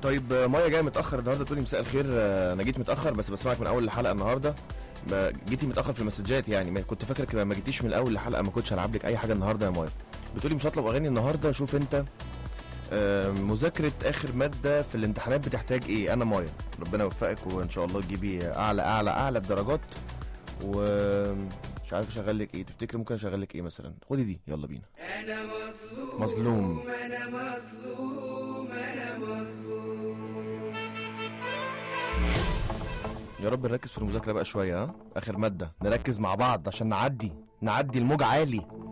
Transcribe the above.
طيب آه، مايا جايه متاخر النهارده تقولي مساء الخير آه، انا جيت متاخر بس بسمعك من اول الحلقه النهارده ب- جيتي متاخر في المسجات يعني ما كنت فاكرك ما جيتيش من اول الحلقه ما كنتش هلعب لك اي حاجه النهارده يا مايا بتقولي مش هطلب اغاني النهارده شوف انت آه، مذاكره اخر ماده في الامتحانات بتحتاج ايه انا مايا ربنا يوفقك وان شاء الله تجيبي اعلى اعلى اعلى الدرجات ومش عارف اشغل لك ايه تفتكري ممكن اشغل لك ايه مثلا خدي دي يلا بينا انا مظلوم مظلوم انا مظلوم انا مظلوم يا رب نركز في المذاكره بقى شويه ها اخر ماده نركز مع بعض عشان نعدي نعدي الموج عالي